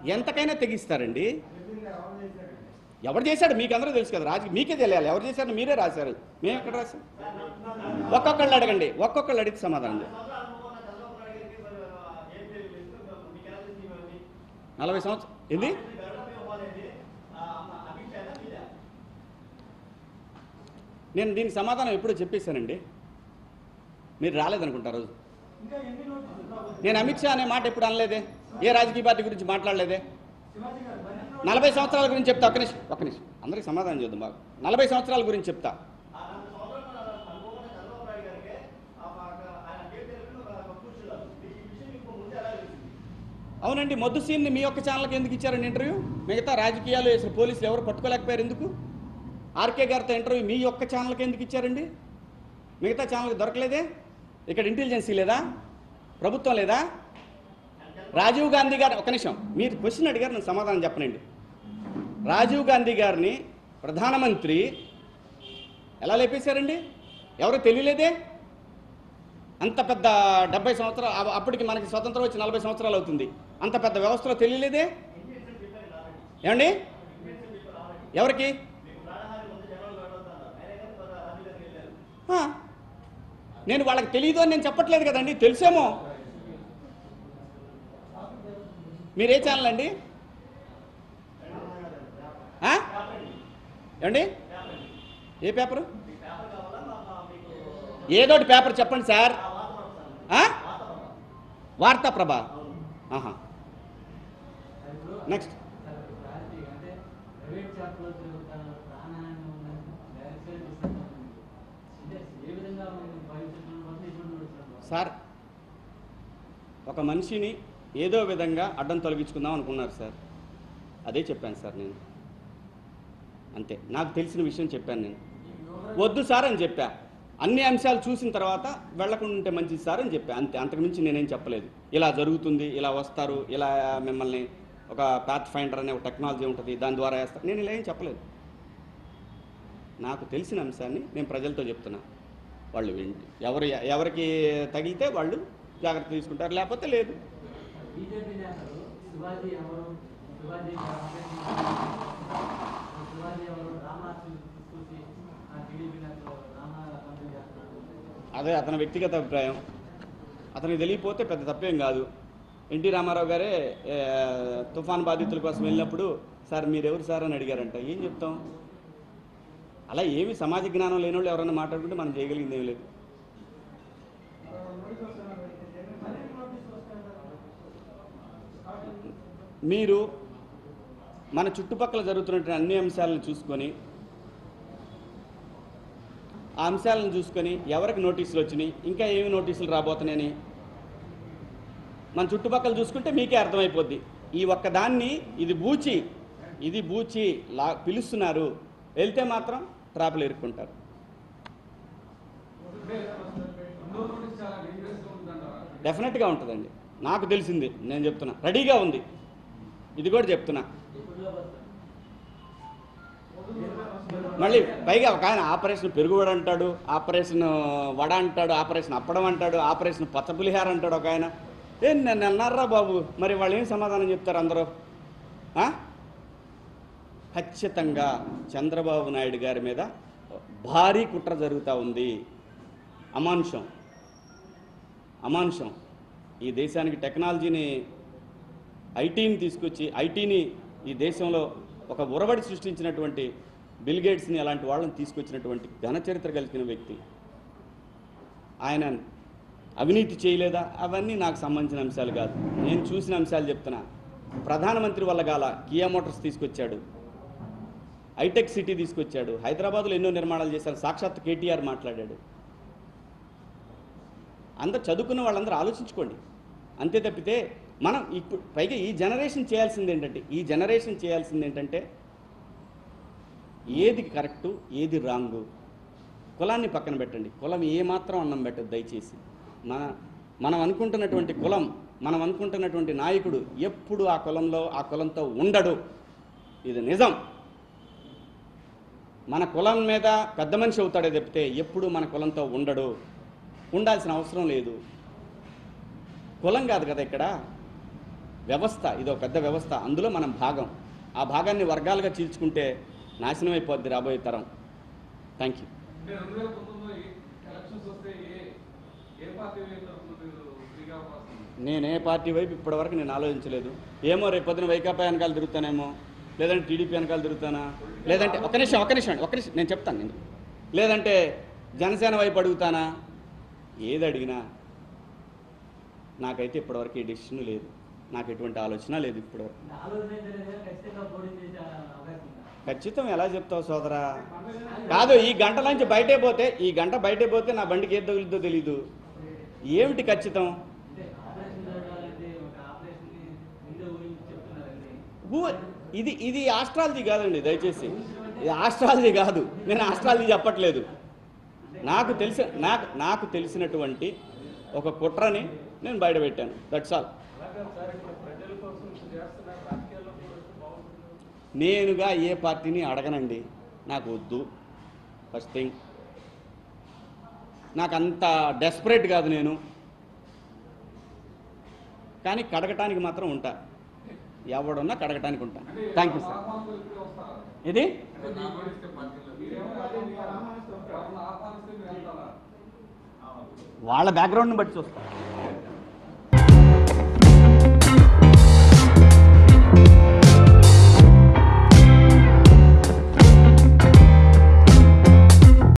ఎంతకైనా తెగిస్తారండి ఎవరు చేశాడు మీకు అందరూ తెలుసు కదా రాజు మీకే తెలియాలి ఎవరు చేశారు మీరే రాశారు మేము ఎక్కడ రాశాం ఒక్కొక్కళ్ళు అడగండి ఒక్కొక్కళ్ళు అడిగితే సమాధానం చెప్పు. నలభై సంవత్సరం ఏంది నేను దీనికి సమాధానం ఎప్పుడో చెప్పేశానండి మీరు రాలేదనుకుంటా రోజు నేను అమిత్ షా అనే మాట ఎప్పుడు అనలేదే ఏ రాజకీయ పార్టీ గురించి మాట్లాడలేదే నలభై సంవత్సరాల గురించి చెప్తా ఒక్క నిమిషం ఒక్క నిమిషం అందరికి సమాధానం చేద్దాం బాగా నలభై సంవత్సరాల గురించి చెప్తా అవునండి మొద్దు సీన్ని మీ యొక్క ఛానల్కి ఎందుకు ఇచ్చారండి ఇంటర్వ్యూ మిగతా రాజకీయాలు అసలు పోలీసులు ఎవరు పట్టుకోలేకపోయారు ఎందుకు ఆర్కే గారితో ఇంటర్వ్యూ మీ యొక్క ఛానల్కి ఎందుకు ఇచ్చారండి మిగతా ఛానల్కి దొరకలేదే ఇక్కడ ఇంటెలిజెన్సీ లేదా ప్రభుత్వం లేదా రాజీవ్ గాంధీ గారు ఒక నిమిషం మీరు క్వశ్చన్ అడిగారు నేను సమాధానం చెప్పనండి రాజీవ్ గాంధీ గారిని ప్రధానమంత్రి ఎలా లేపేశారండి ఎవరు తెలియలేదే అంత పెద్ద డెబ్బై సంవత్సరాలు అ- అప్పటికి మనకి స్వతంత్రం వచ్చి నలభై సంవత్సరాలు అవుతుంది అంత పెద్ద వ్యవస్థలో తెలియలేదే ఏమండి ఎవరికి ఆ. నేను వాళ్ళకి తెలియదు అని నేను చెప్పట్లేదు కదండి తెలిసేమో మీరే ఛానల్ అండి ఆ? ఏమండి ఏ పేపరు ఏదోటి పేపర్ చెప్పండి సార్ ఆ? వార్తాప్రభ ఆహా నెక్స్ట్ అంటే ప్రైవేట్ షాప్లో తన ప్రాణాన్ని ఉన్నది డైరెక్ట్గా తీసుకుంటాను అంటే ఏ విధంగా భవిష్యత్తులో పోతే ఇప్పుడు నడుస్తున్నాం సార్ ఒక మనిషిని ఏదో విధంగా అడ్డం తొలగించుకుందాం అనుకున్నారు సార్ అదే చెప్పాను సార్ నేను అంతే నాకు తెలిసిన విషయం చెప్పాను నేను వద్దు సార్ అని చెప్పా అన్ని అంశాలు చూసిన తర్వాత వెళ్లకుండా ఉంటే మంచిది సార్ అని చెప్పా అంతే అంతకుమించి నేనేం చెప్పలేదు ఇలా జరుగుతుంది ఇలా వస్తారు ఇలా మిమ్మల్ని ఒక ప్యాత్ ఫైండర్ అనే ఒక టెక్నాలజీ ఉంటుంది దాని ద్వారా వేస్తారు నేను ఇలా ఏం చెప్పలేదు నాకు తెలిసిన అంశాన్ని నేను ప్రజలతో చెప్తున్నా వాళ్ళు వింటి ఎవరు ఎవరికి తగిలితే వాళ్ళు జాగ్రత్త తీసుకుంటారు లేకపోతే లేదు బీజేపీ నేతలు శివాజీ ఎవరు శివాజీ శివాజీ ఎవరు రామారావు తీసుకొచ్చి ఆ టీడీపీ నేతలు రామా కంపెనీ చేస్తున్నారు అదే అతని వ్యక్తిగత అభిప్రాయం అతనికి తెలియపోతే పెద్ద తప్పేం కాదు ఎన్టీ రామారావు గారే ఏ, తుఫాన్ బాధితుల కోసం వెళ్ళినప్పుడు సార్ మీరెవరు సార్ అని అడిగారంట ఏం చెప్తాం అలా ఏమి సమాజ జ్ఞానం లేని వాళ్ళు ఎవరైనా మాట్లాడుకుంటే మనం చేయగలిగింది ఏమీ లేదు మీరు మన చుట్టుపక్కల జరుగుతున్నటువంటి అన్ని అంశాలను చూసుకొని ఆ అంశాలను చూసుకొని ఎవరికి నోటీసులు వచ్చినాయి ఇంకా ఏమి నోటీసులు రాబోతున్నాయని మన చుట్టుపక్కల చూసుకుంటే మీకే అర్థమైపోద్ది ఈ ఒక్క దాన్ని ఇది బూచి ఇది బూచి లా పిలుస్తున్నారు వెళ్తే మాత్రం ట్రాపులు ఇరుక్కుంటారు డెఫినెట్గా ఉంటుందండి నాకు తెలిసింది నేను చెప్తున్నా రెడీగా ఉంది ఇది కూడా చెప్తున్నా మళ్ళీ పైగా ఒక ఆయన ఆపరేషన్ పెరుగువడ అంటాడు ఆపరేషన్ వడ అంటాడు ఆపరేషన్ అప్పడం అంటాడు ఆపరేషన్ పచ్చపులిహార అంటాడు ఒక ఆయన ఏ నన్ను అన్నారా బాబు మరి వాళ్ళు ఏం సమాధానం చెప్తారు అందరూ ఆ? ఖచ్చితంగా చంద్రబాబు నాయుడు గారి మీద భారీ కుట్ర జరుగుతూ ఉంది అమానుషం అమానుషం ఈ దేశానికి టెక్నాలజీని ఐటీని తీసుకొచ్చి ఐటీని ఈ దేశంలో ఒక ఉరబడి సృష్టించినటువంటి బిల్ గేట్స్ని అలాంటి వాళ్ళని తీసుకొచ్చినటువంటి ఘన చరిత్ర కలిగిన వ్యక్తి ఆయన అవినీతి చేయలేదా అవన్నీ నాకు సంబంధించిన అంశాలు కాదు నేను చూసిన అంశాలు చెప్తున్నా ప్రధానమంత్రి వల్ల గాల కియా మోటార్స్ తీసుకొచ్చాడు హైటెక్ సిటీ తీసుకొచ్చాడు హైదరాబాద్లో ఎన్నో నిర్మాణాలు చేశారు సాక్షాత్ కేటీఆర్ మాట్లాడాడు అందరు చదువుకున్న వాళ్ళందరూ ఆలోచించుకోండి అంతే తప్పితే మనం ఇప్పుడు పైగా ఈ జనరేషన్ చేయాల్సింది ఏంటంటే ఈ జనరేషన్ చేయాల్సింది ఏంటంటే ఏది కరెక్టు ఏది రాంగు కులాన్ని పక్కన పెట్టండి కులం ఏమాత్రం అన్నం పెట్టదు దయచేసి మన మనం అనుకుంటున్నటువంటి కులం మనం అనుకుంటున్నటువంటి నాయకుడు ఎప్పుడు ఆ కులంలో ఆ కులంతో ఉండడు ఇది నిజం మన కులం మీద పెద్ద మనిషి అవుతాడే తప్పితే ఎప్పుడు మన కులంతో ఉండడు ఉండాల్సిన అవసరం లేదు కులం కాదు కదా ఇక్కడ వ్యవస్థ ఇది ఒక పెద్ద వ్యవస్థ అందులో మనం భాగం ఆ భాగాన్ని వర్గాలుగా చీల్చుకుంటే నాశనం అయిపోద్ది రాబోయే తరం థ్యాంక్ యూ అంటే రెండు వేల పంతొమ్మిదిలో ఈ ఎలక్షన్స్ వస్తే ఏ ఏ పార్టీ వైపు తరఫున మీరు ఫ్రీగా అవకాశం ఉంది? నేను ఏ పార్టీ వైపు ఇప్పటివరకు నేను ఆలోచించలేదు ఏమో రేపు పొద్దున వైకాపా వెనకాల తిరుగుతానేమో లేదంటే టీడీపీ వెనకాల తిరుగుతానా లేదంటే ఒక నిమిషం ఒక నిమిషం ఒక నిమిషం నేను చెప్తాను నేను లేదంటే జనసేన వైపు అడుగుతానా ఏది అడిగినా నాకైతే ఇప్పటివరకు ఈ డెసిషన్ లేదు నాకు ఎటువంటి ఆలోచన లేదు ఇప్పటివరకు ఆలోచన అయితే లేదు కానీ ఖచ్చితంగా పోటీ చేసే అవకాశం ఉందా ఖచ్చితం ఎలా చెప్తావు సోదరా కాదు ఈ గంట నుంచి బయటే పోతే ఈ గంట బయటే పోతే నా బండికి ఏది తగులుద్దో తెలీదు ఏమిటి ఖచ్చితం అంటే ఆపరేషన్ జరగాలంటే ఒక ఆపరేషన్ ని ముందే ఊహించి చెప్తున్నారండి ఊ- ఇది ఇది ఆస్ట్రాలజీ కాదండి దయచేసి ఇది ఆస్ట్రాలజీ కాదు నేను ఆస్ట్రాలజీ చెప్పట్లేదు నాకు తెలిసి నాకు నాకు తెలిసినటువంటి ఒక కుట్రని నేను బయట పెట్టాను దట్స్ ఆల్ అలాగే సార్ ఇప్పుడు ప్రజల కోసం ఇప్పుడు చేస్తున్నారు రాజకీయాల్లో కూడా వస్తే బాగుంటుంది నేనుగా ఏ పార్టీని అడగనండి నాకు వద్దు ఫస్ట్ థింగ్ నాకు అంత డెస్పరేట్ కాదు నేను కానీ కడగటానికి మాత్రం ఉంటా ఎవడున్నా కడగటానికి ఉంటా అంటే థ్యాంక్ యూ సార్ ఆహ్వానిస్తే ఇప్పుడే వస్తారా ఇది అంటే మీకు ఓడిస్తే పార్టీలో మీరేమో అదే మీరు ఆహ్వానిస్తే ఎవరన్నా ఆహ్వానిస్తే మీరు వెళ్తారా వాళ్ళ బ్యాక్గ్రౌండ్ని బట్టి చూస్తా